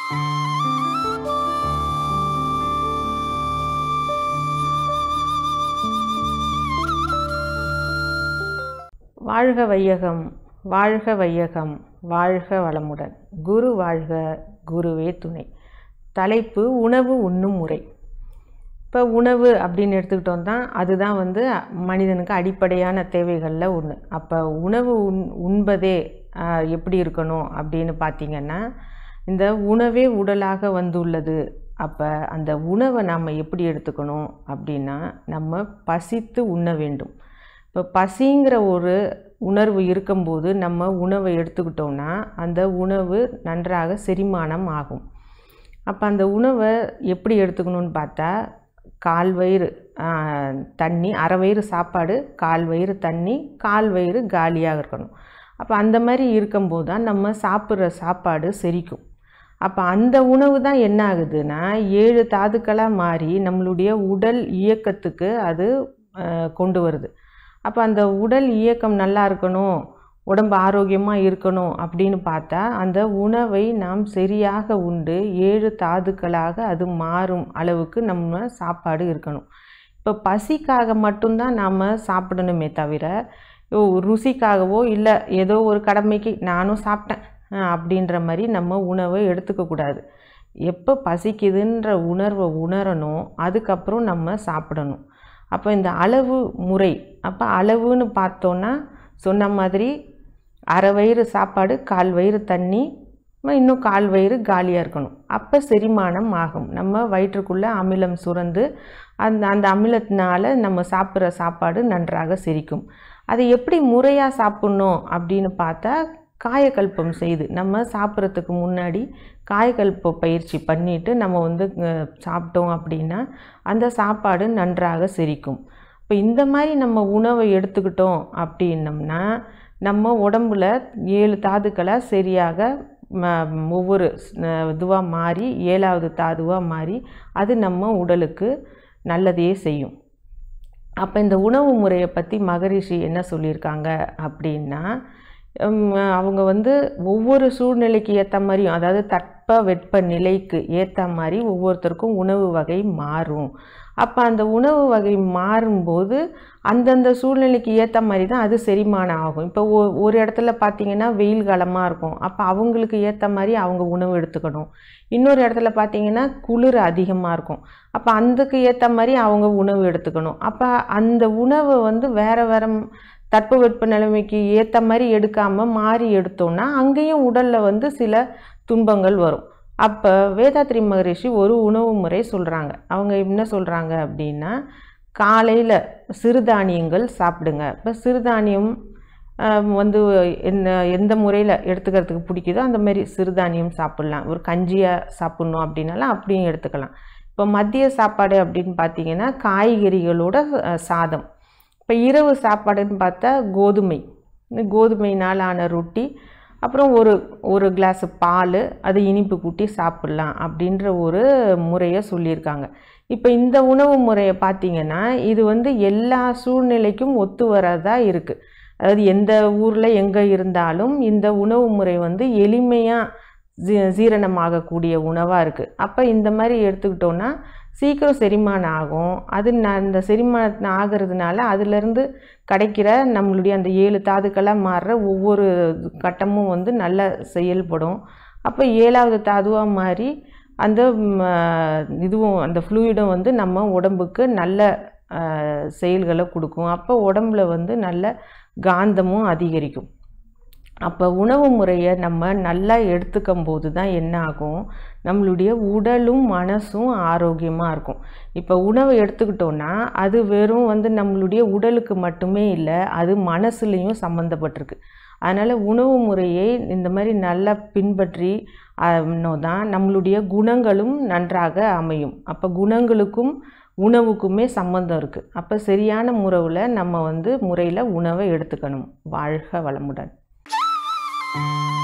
வாழ்க வையகம் வாழ்க வையகம் வாழ்க வளமுடன் குரு வாழ்க குருவே துணை தலைப்பு உணவு உண்ணும் முறை இப்போ உணவு அப்படின்னு எடுத்துக்கிட்டோம் அதுதான் வந்து மனிதனுக்கு அடிப்படையான தேவைகளில் ஒன்று அப்போ உணவு உண் உண்பதே ஆஹ், எப்படி இருக்கணும் அப்படின்னு பார்த்தீங்கன்னா இந்த உணவே உடலாக வந்துள்ளது அப்போ அந்த உணவை நாம் எப்படி எடுத்துக்கணும் அப்படின்னா நம்ம பசித்து உண்ண வேண்டும் இப்போ பசிங்கிற ஒரு உணர்வு இருக்கும்போது நம்ம உணவை எடுத்துக்கிட்டோம்னா அந்த உணவு நன்றாக செரிமானம் ஆகும் அப்போ அந்த உணவை எப்படி எடுத்துக்கணும்னு பார்த்தா கால் வயிறு ஆ, தண்ணி அரை வயிறு சாப்பாடு கால் வயிறு தண்ணி கால் வயிறு காலியாக இருக்கணும் அப்போ அந்த மாதிரி இருக்கும்போது தான் நம்ம சாப்பிட்ற சாப்பாடு செரிக்கும் அப்போ அந்த உணவு தான் என்ன ஆகுதுன்னா ஏழு தாதுக்களாக மாறி நம்மளுடைய உடல் இயக்கத்துக்கு அது ஆ, கொண்டு வருது அப்போ அந்த உடல் இயக்கம் நல்லா இருக்கணும் உடம்பு ஆரோக்கியமாக இருக்கணும் அப்படின்னு பார்த்தா அந்த உணவை நாம் சரியாக உண்டு ஏழு தாதுக்களாக அது மாறும் அளவுக்கு நம்ம சாப்பாடு இருக்கணும் இப்போ பசிக்காக மட்டும்தான் நாம் சாப்பிடணுமே தவிர ஓ, ருசிக்காகவோ இல்லை ஏதோ ஒரு கடமைக்கு நானும் சாப்பிட்டேன் அஹ், அப்படின்ற மாதிரி நம்ம உணவை எடுத்துக்கக்கூடாது எப்போ பசிக்குதுன்ற உணர்வை உணரணும் அதுக்கப்புறம் நம்ம சாப்பிடணும் அப்போ இந்த அளவு முறை அப்போ அளவுன்னு பார்த்தோன்னா சொன்ன மாதிரி அரை வயிறு சாப்பாடு கால் வயிறு தண்ணி ம- இன்னும் கால் வயிறு காலியாக இருக்கணும் அப்போ செரிமானம் ஆகும் நம்ம வயிற்றுக்குள்ளே அமிலம் சுரந்து அந்த அந்த அமிலத்தினால நம்ம சாப்பிட்ற சாப்பாடு நன்றாக செரிக்கும் அதை எப்படி முறையாக சாப்பிட்ணும் அப்படின்னு பார்த்தா காயக்கல்பம் செய்து நம்ம சாப்பிட்றதுக்கு முன்னாடி காயக்கல்ப பயிற்சி பண்ணிட்டு நம்ம வந்து அஹ், சாப்பிட்டோம் அப்படின்னா அந்த சாப்பாடு நன்றாக செரிக்கும் இப்போ இந்த மாதிரி நம்ம உணவை எடுத்துக்கிட்டோம் அப்படின்னம்னா நம்ம உடம்புல ஏழு தாதுக்களை சரியாக ம- ஒவ்வொரு இதுவாக மாறி ஏழாவது தாதுவாக மாறி அது நம்ம உடலுக்கு நல்லதையே செய்யும் அப்போ இந்த உணவு முறையை பற்றி மகரிஷி என்ன சொல்லியிருக்காங்க அப்படின்னா உம், அவங்க வந்து ஒவ்வொரு சூழ்நிலைக்கு ஏற்ற மாதிரியும் அதாவது தட்ப வெட்ப நிலைக்கு ஏற்ற மாதிரி ஒவ்வொருத்தருக்கும் உணவு வகை மாறும் அப்போ அந்த உணவு வகை மாறும்போது அந்தந்த சூழ்நிலைக்கு ஏற்ற மாதிரி தான் அது செரிமானம் ஆகும் இப்போ ஒ ஒரு இடத்துல பார்த்தீங்கன்னா வெயில் காலமாக இருக்கும் அப்போ அவங்களுக்கு ஏற்ற மாதிரி அவங்க உணவு எடுத்துக்கணும் இன்னொரு இடத்துல பார்த்தீங்கன்னா குளிர் அதிகமாக இருக்கும் அப்போ அதுக்கு ஏற்ற மாதிரி அவங்க உணவு எடுத்துக்கணும் அப்போ அந்த உணவை வந்து வேறு வேறு தட்பவெட்ப நிலைமைக்கு ஏற்ற மாதிரி எடுக்காமல் மாறி எடுத்தோம்னா அங்கேயும் உடலில் வந்து சில துன்பங்கள் வரும் அப்போ வேதாத்ரி மகரிஷி ஒரு உணவு முறை சொல்கிறாங்க அவங்க என்ன சொல்கிறாங்க அப்படின்னா காலையில் சிறுதானியங்கள் சாப்பிடுங்க இப்போ சிறுதானியம் ஆம், வந்து என்ன எந்த முறையில் எடுத்துக்கிறதுக்கு பிடிக்குதோ அந்த மாதிரி சிறுதானியம் சாப்பிட்லாம் ஒரு கஞ்சியாக சாப்பிட்ணும் அப்படின்னாலும் அப்படியும் எடுத்துக்கலாம் இப்போ மதிய சாப்பாடு அப்படின்னு பார்த்தீங்கன்னா காய்கறிகளோட அஹ், சாதம் இப்போ இரவு சாப்பாடுன்னு பார்த்தா கோதுமை இந்த கோதுமையினால் ஆன ரொட்டி அப்புறம் ஒரு ஒரு கிளாஸ் பால் அது இனிப்பு கூட்டி சாப்பிட்லாம் அப்படின்ற ஒரு முறையை சொல்லியிருக்காங்க இப்போ இந்த உணவு முறையை பார்த்தீங்கன்னா இது வந்து எல்லா சூழ்நிலைக்கும் ஒத்து வரதா இருக்குது அதாவது எந்த ஊரில் எங்கே இருந்தாலும் இந்த உணவு முறை வந்து எளிமையாக ஜீ ஜீரணமாகக்கூடிய உணவாக இருக்குது அப்போ இந்த மாதிரி எடுத்துக்கிட்டோன்னா சீக்கிரம் செரிமானம் ஆகும் அது ந அந்த செரிமானம் ஆகிறதுனால அதுலேருந்து கிடைக்கிற நம்மளுடைய அந்த ஏழு தாதுக்களாக மாறுற ஒவ்வொரு கட்டமும் வந்து நல்லா செயல்படும் அப்போ ஏழாவது தாதுவாக மாறி அந்த ம், ஆஹ், இதுவும் அந்த ஃப்ளூயிடும் வந்து நம்ம உடம்புக்கு நல்ல ஆஹ், செயல்களை கொடுக்கும் அப்போ உடம்புல வந்து நல்ல காந்தமும் அதிகரிக்கும் அப்போ உணவு முறையை நம்ம நல்லா எடுத்துக்கும் போது தான் என்ன ஆகும் நம்மளுடைய உடலும் மனசும் ஆரோக்கியமாக இருக்கும் இப்போ உணவை எடுத்துக்கிட்டோன்னா அது வெறும் வந்து நம்மளுடைய உடலுக்கு மட்டுமே இல்லை அது மனசுலேயும் சம்மந்தப்பட்டிருக்கு அதனால் உணவு முறையை இந்த மாதிரி நல்லா பின்பற்றி தான் நம்மளுடைய குணங்களும் நன்றாக அமையும் அப்போ குணங்களுக்கும் உணவுக்குமே சம்மந்தம் இருக்குது அப்போ சரியான முறையில் நம்ம வந்து முறையில் உணவை எடுத்துக்கணும் வாழ்க வளமுடன்